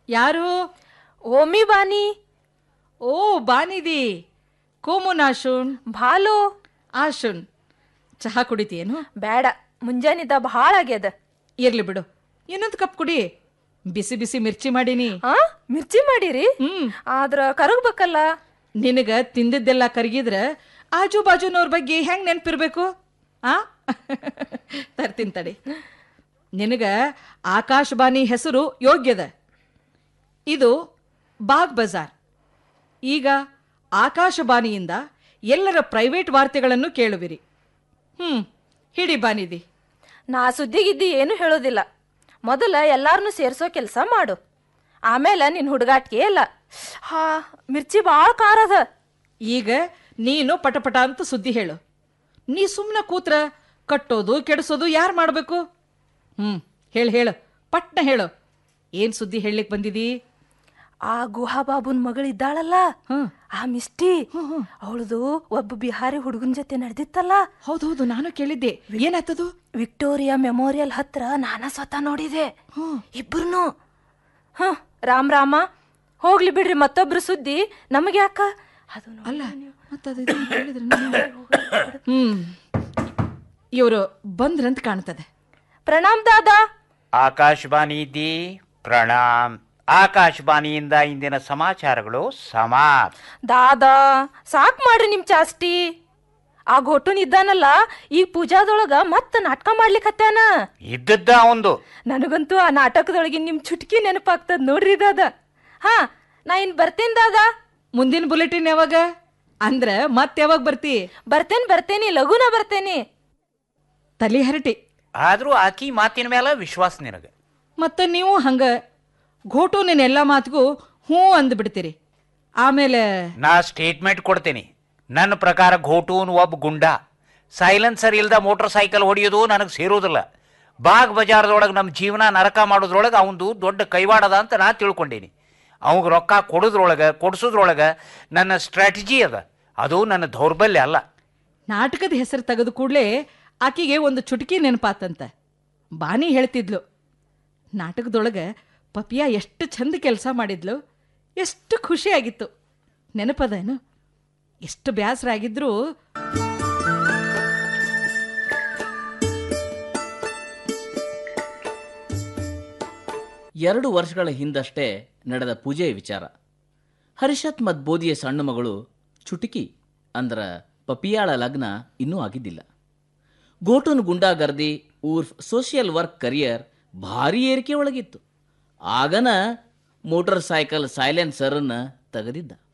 ಯಾರು ಓಮಿ ಬಾನಿ ಓ ಬಾನಿದಿ ಕೋಮುನ್ ಆಶುನ್ ಭಾಲು ಆಶುನ್ ಚಹಾ ಕುಡಿತೀಯೇನು ಬೇಡ ಮುಂಜಾನಿದ್ದ ಭಾಳ ಆಗ್ಯದ ಇರ್ಲಿ ಬಿಡು ಇನ್ನೊಂದು ಕಪ್ ಕುಡಿ ಬಿಸಿ ಬಿಸಿ ಮಿರ್ಚಿ ಮಾಡೀನಿ ಹಾ ಮಿರ್ಚಿ ಮಾಡಿರಿ ಹ್ಮ್ ಆದ್ರ ಕರಗ್ಬೇಕಲ್ಲ ನಿನಗ ತಿಂದಿದ್ದೆಲ್ಲ ಕರಗಿದ್ರ ಆಜು ಬಾಜುನವ್ರ ಬಗ್ಗೆ ಹೆಂಗ್ ನೆನ್ಪಿರ್ಬೇಕು ಆ ತರ್ತೀನಿ ತಡಿ ನಿನಗ ಆಕಾಶವಾಣಿ ಹೆಸರು ಯೋಗ್ಯದ ಇದು ಬಾಗ್ ಬಜಾರ್ ಈಗ ಆಕಾಶವಾಣಿಯಿಂದ ಎಲ್ಲರ ಪ್ರೈವೇಟ್ ವಾರ್ತೆಗಳನ್ನು ಕೇಳುವಿರಿ ಹ್ಮ್ ಹಿಡಿ ಬಾನಿದಿ ನಾ ಸುದ್ದಿಗಿದ್ದಿ ಏನು ಹೇಳೋದಿಲ್ಲ ಮೊದಲ ಎಲ್ಲಾರನ್ನೂ ಸೇರ್ಸೋ ಕೆಲಸ ಮಾಡು ಆಮೇಲೆ ನಿನ್ ಹುಡುಗಾಟ್ಗೆ ಇಲ್ಲ ಹಾ ಮಿರ್ಚಿ ಭಾಳ ಖಾರ ಅದ ಈಗ ನೀನು ಪಟಪಟ ಅಂತ ಸುದ್ದಿ ಹೇಳು ನೀ ಸುಮ್ಮನೆ ಕೂತ್ರ ಕಟ್ಟೋದು ಕೆಡಿಸೋದು ಯಾರು ಮಾಡಬೇಕು ಹ್ಮ್ ಹೇಳು ಹೇಳು ಪಟ್ನ ಹೇಳು ಏನ್ ಸುದ್ದಿ ಹೇಳಲಿಕ್ಕೆ ಬಂದಿದಿ ಆ ಗುಹಾ ಬಾಬುನ್ ಮಗಳಿದ್ದಾಳಲ್ಲ ಹ್ಮ್ ಆ ಮಿಸ್ಟಿ ಅವಳದು ಒಬ್ಬ ಬಿಹಾರಿ ಹುಡುಗನ ಜೊತೆ ನಡೆದಿತ್ತಲ್ಲ ಹೌದೌದು ನಾನು ಕೇಳಿದ್ದೆ ಏನಾಯ್ತದು ವಿಕ್ಟೋರಿಯಾ ಮೆಮೋರಿಯಲ್ ಹತ್ರ ನಾನ ಸ್ವತಃ ನೋಡಿದೆ ಹ್ಮ್ ಇಬ್ರು ಹ ರಾಮ್ ರಾಮ ಹೋಗ್ಲಿ ಬಿಡ್ರಿ ಮತ್ತೊಬ್ರು ಸುದ್ದಿ ನಮಗೆ ಯಾಕ ಅದು ನೋಡಿ. ಅಲ್ಲ ಮತ್ತದು ಇದು ಹೇಳಿದ್ರೆ ನೀವು- ಹ್ಮ್ ಇವರು ಬಂದ್ರಂತ ಕಾಣ್ತದೆ ಪ್ರಣಾಮ್ ದಾದಾ ಆಕಾಶವಾಣಿ ದಿ ಪ್ರಣಾಮ್ ಆಕಾಶವಾಣಿಯಿಂದ ಇಂದಿನ ಸಮಾಚಾರಗಳು ಸಮಾಪ್ ದಾದಾ ಸಾಕ್ ಮಾಡ್ರಿ ನಿಮ್ ಚಾಸ್ಟಿ ಆ ಘೋಟುನ್ ಇದ್ದಾನಲ್ಲ ಈ ಪೂಜಾದೊಳಗ ಮತ್ತ ನಾಟಕ ಮಾಡ್ಲಿಕ್ಕತ್ತಾನ ಇದ್ದದ್ದ ಒಂದು ನನಗಂತೂ ಆ ನಾಟಕದೊಳಗಿನ ನಿಮ್ ಚುಟ್ಕಿ ನೆನಪಾಗ್ತದ ನೋಡ್ರಿ ದಾದ ಹಾ ನಾ ಇನ್ ಬರ್ತೇನ್ ದಾದಾ ಮುಂದಿನ ಬುಲೆಟಿನ್ ಯಾವಾಗ ಅಂದ್ರ ಮತ್ತೆ ಯಾವಾಗ ಬರ್ತಿ ಬರ್ತೇನ್ ಬರ್ತೇನಿ ಲಘುನ ಬರ್ತೇನಿ ತಲಿ ಹರಟಿ ಆದ್ರೂ ಆಕಿ ಮಾತಿನ ಮೇಲೆ ವಿಶ್ವಾಸ ನಿನಗೆ ಮತ್ತ ನೀವು ಹಂಗ ಘೋಟು ನಿನ್ನ ಎಲ್ಲ ಮಾತಿಗೂ ಹ್ಞೂ ಅಂದ್ಬಿಡ್ತೀರಿ ಆಮೇಲೆ ನಾ ಸ್ಟೇಟ್ಮೆಂಟ್ ಕೊಡ್ತೀನಿ ನನ್ನ ಪ್ರಕಾರ ಘೋಟೂನ್ ಒಬ್ಬ ಗುಂಡ ಸೈಲೆನ್ಸರ್ ಇಲ್ದ ಮೋಟರ್ ಸೈಕಲ್ ಹೊಡೆಯೋದು ನನಗೆ ಸೇರೋದಿಲ್ಲ ಬಾಗ್ ಬಜಾರ್ದೊಳಗೆ ನಮ್ಮ ಜೀವನ ನರಕ ಮಾಡೋದ್ರೊಳಗೆ ಅವಂದು ದೊಡ್ಡ ಕೈವಾಡದ ಅಂತ ನಾ ತಿಳ್ಕೊಂಡೀನಿ ಅವಂಗೆ ರೊಕ್ಕ ಕೊಡೋದ್ರೊಳಗೆ ಕೊಡಿಸೋದ್ರೊಳಗೆ ನನ್ನ ಸ್ಟ್ರಾಟಜಿ ಅದ ಅದು ನನ್ನ ದೌರ್ಬಲ್ಯ ಅಲ್ಲ ನಾಟಕದ ಹೆಸರು ತೆಗೆದು ಕೂಡಲೇ ಆಕಿಗೆ ಒಂದು ಚುಟುಕಿ ನೆನಪಾತಂತ ಬಾನಿ ಹೇಳ್ತಿದ್ಲು ನಾಟಕದೊಳಗೆ ಪಪಿಯ ಎಷ್ಟು ಚಂದ ಕೆಲಸ ಮಾಡಿದ್ಲು ಎಷ್ಟು ಖುಷಿಯಾಗಿತ್ತು ನೆನಪದೇನು ಎಷ್ಟು ಬೇಸರ ಆಗಿದ್ರೂ ಎರಡು ವರ್ಷಗಳ ಹಿಂದಷ್ಟೇ ನಡೆದ ಪೂಜೆಯ ವಿಚಾರ ಹರ್ಷತ್ ಮತ್ತು ಬೋಧಿಯ ಸಣ್ಣ ಮಗಳು ಚುಟುಕಿ ಅಂದ್ರ ಪಪಿಯಾಳ ಲಗ್ನ ಇನ್ನೂ ಆಗಿದ್ದಿಲ್ಲ ಗೋಟುನ್ ಗುಂಡಾಗರ್ದಿ ಊರ್ಫ್ ಸೋಷಿಯಲ್ ವರ್ಕ್ ಕರಿಯರ್ ಭಾರಿ ಏರಿಕೆ ಒಳಗಿತ್ತು ಆಗನ ಮೋಟಾರ್ ಸೈಕಲ್ ಸೈಲೆನ್ಸರನ್ನ ತೆಗೆದಿದ್ದ